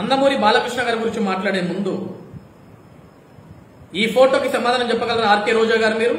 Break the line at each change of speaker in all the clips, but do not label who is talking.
నందమూరి బాలకృష్ణ గారి గురించి మాట్లాడే ముందు ఈ ఫోటోకి సమాధానం చెప్పగలరా ఆర్కే రోజా గారు మీరు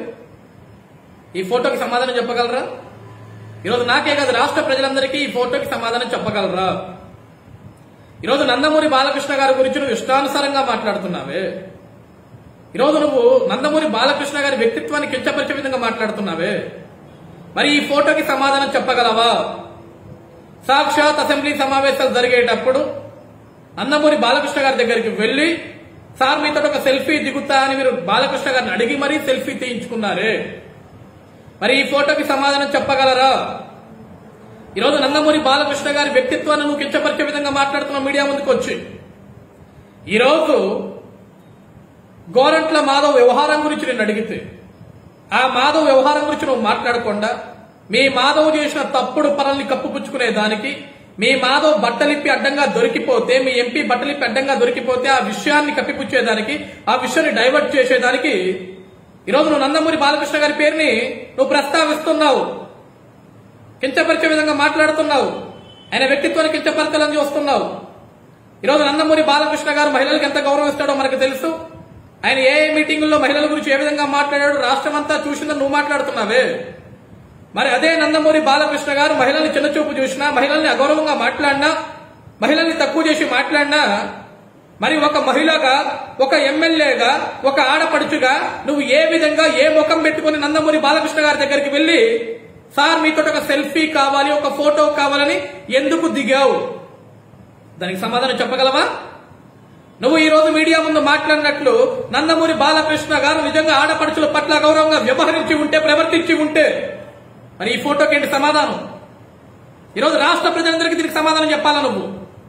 ఈ ఫోటోకి సమాధానం చెప్పగలరా ఈరోజు నాకే కాదు రాష్ట్ర ప్రజలందరికీ ఈ ఫోటోకి సమాధానం చెప్పగలరా ఈరోజు నందమూరి బాలకృష్ణ గారి గురించి నువ్వు ఇష్టానుసారంగా మాట్లాడుతున్నావే ఈరోజు నువ్వు నందమూరి బాలకృష్ణ గారి వ్యక్తిత్వాన్ని కించపరిచే విధంగా మాట్లాడుతున్నావే మరి ఈ ఫోటోకి సమాధానం చెప్పగలవా సాక్షాత్ అసెంబ్లీ సమావేశాలు జరిగేటప్పుడు నందమూరి బాలకృష్ణ గారి దగ్గరికి వెళ్లి సార్ మీతో ఒక సెల్ఫీ దిగుతా అని మీరు బాలకృష్ణ గారిని అడిగి మరీ సెల్ఫీ తీయించుకున్నారే మరి ఈ ఫోటోకి సమాధానం చెప్పగలరా ఈరోజు నందమూరి బాలకృష్ణ గారి వ్యక్తిత్వాన్ని నువ్వు కించపరిచే విధంగా మాట్లాడుతున్న మీడియా ముందుకు వచ్చి ఈరోజు గోరంట్ల మాధవ్ వ్యవహారం గురించి నేను అడిగితే ఆ మాధవ్ వ్యవహారం గురించి నువ్వు మాట్లాడకుండా మీ మాధవ్ చేసిన తప్పుడు పనుల్ని కప్పుపుచ్చుకునే దానికి మీ మాధవ్ బట్టలిప్పి అడ్డంగా దొరికిపోతే మీ ఎంపీ బట్టలిప్పి అడ్డంగా దొరికిపోతే ఆ విషయాన్ని కప్పిపుచ్చేదానికి ఆ విషయాన్ని డైవర్ట్ చేసేదానికి ఈరోజు నువ్వు నందమూరి బాలకృష్ణ గారి పేరుని నువ్వు ప్రస్తావిస్తున్నావు కించపరిచే విధంగా మాట్లాడుతున్నావు ఆయన వ్యక్తిత్వాన్ని కించపరచాలని చూస్తున్నావు ఈరోజు నందమూరి బాలకృష్ణ గారు మహిళలకు ఎంత గౌరవం ఇస్తాడో మనకు తెలుసు ఆయన ఏ ఏ మీటింగుల్లో మహిళల గురించి ఏ విధంగా మాట్లాడాడు రాష్ట్రం అంతా చూసిందని నువ్వు మాట్లాడుతున్నావే మరి అదే నందమూరి బాలకృష్ణ గారు మహిళల్ని చిన్నచూపు చూసినా మహిళల్ని అగౌరవంగా మాట్లాడినా మహిళల్ని తక్కువ చేసి మాట్లాడినా మరి ఒక మహిళగా ఒక ఎమ్మెల్యేగా ఒక ఆడపడుచుగా నువ్వు ఏ విధంగా ఏ ముఖం పెట్టుకుని నందమూరి బాలకృష్ణ గారి దగ్గరికి వెళ్లి సార్ మీతో ఒక సెల్ఫీ కావాలి ఒక ఫోటో కావాలని ఎందుకు దిగావు దానికి సమాధానం చెప్పగలవా నువ్వు ఈ రోజు మీడియా ముందు మాట్లాడినట్లు నందమూరి బాలకృష్ణ గారు నిజంగా ఆడపడుచుల పట్ల గౌరవంగా వ్యవహరించి ఉంటే ప్రవర్తించి ఉంటే మరి ఈ ఫోటోకి ఏంటి సమాధానం ఈరోజు రాష్ట్ర ప్రజలందరికీ దీనికి సమాధానం చెప్పాలా నువ్వు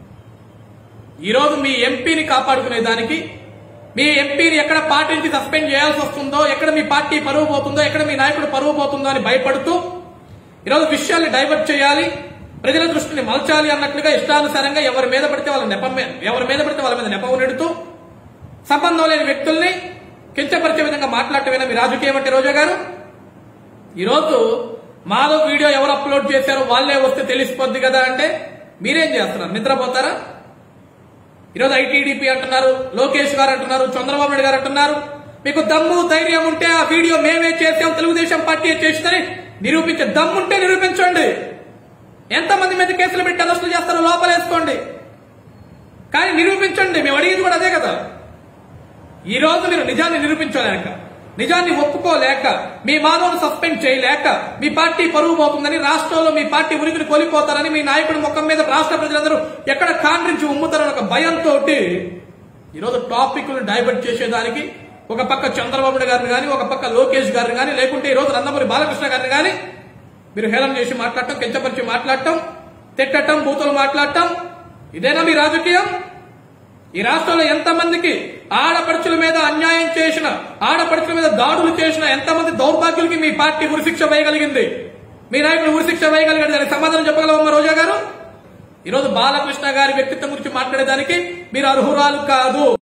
ఈరోజు మీ ఎంపీని కాపాడుకునే దానికి మీ ఎంపీని ఎక్కడ పార్టీ నుంచి సస్పెండ్ చేయాల్సి వస్తుందో ఎక్కడ మీ పార్టీ పరువు పోతుందో ఎక్కడ మీ నాయకుడు పరువు పోతుందో అని భయపడుతూ ఈరోజు విషయాల్ని డైవర్ట్ చేయాలి ప్రజల దృష్టిని మలచాలి అన్నట్లుగా ఇష్టానుసారంగా ఎవరి మీద పడితే వాళ్ళ నెపం మీద ఎవరి మీద పడితే వాళ్ళ మీద నెపం నెడుతూ సంబంధం లేని వ్యక్తుల్ని కించపరిచే విధంగా మాట్లాడటమేనా మీ రాజకీయం అంటే రోజా గారు ఈరోజు మాధవ్ వీడియో ఎవరు అప్లోడ్ చేశారో వాళ్ళే వస్తే తెలిసిపోద్ది కదా అంటే మీరేం చేస్తున్నారు నిద్రపోతారా ఈరోజు ఐటీడీపీ అంటున్నారు లోకేష్ గారు అంటున్నారు చంద్రబాబు నాయుడు గారు అంటున్నారు మీకు దమ్ము ధైర్యం ఉంటే ఆ వీడియో మేమే చేసాం తెలుగుదేశం పార్టీ చేసిందని నిరూపించే దమ్ముంటే నిరూపించండి ఎంతమంది మీద కేసులు పెట్టి అరెస్టులు చేస్తారో లోపలేసుకోండి కానీ నిరూపించండి మేము అడిగేది కూడా అదే కదా ఈ రోజు మీరు నిజాన్ని నిరూపించలేక నిజాన్ని ఒప్పుకోలేక మీ మానవులు సస్పెండ్ చేయలేక మీ పార్టీ పరువు పోతుందని రాష్ట్రంలో మీ పార్టీ ఉనికిని కోల్పోతారని మీ నాయకుడి ముఖం మీద రాష్ట్ర ప్రజలందరూ ఎక్కడ కాండ్రించి ఉమ్ముతారని ఒక భయంతో ఈరోజు టాపిక్ డైవర్ట్ చేసేదానికి ఒక పక్క చంద్రబాబు నాయుడు గారిని కానీ ఒక పక్క లోకేష్ గారిని కానీ లేకుంటే ఈ రోజు నందమూరి బాలకృష్ణ గారిని కానీ మీరు హేళన చేసి మాట్లాడటం కించపరిచి మాట్లాడటం తిట్టటం బూతులు మాట్లాడటం ఇదేనా మీ రాజకీయం ఈ రాష్ట్రంలో ఎంతమందికి ఆడపడుచుల మీద అన్యాయం చేసిన ఆడపడుచుల మీద దాడులు చేసిన ఎంతమంది దౌర్భాగ్యులకి మీ పార్టీ ఉరిశిక్ష వేయగలిగింది మీ నాయకుడు ఉరిశిక్ష వేయగలిగాడు దానికి సమాధానం చెప్పగలవమ్మా రోజా గారు ఈరోజు బాలకృష్ణ గారి వ్యక్తిత్వం గురించి మాట్లాడేదానికి మీరు అర్హురాలు కాదు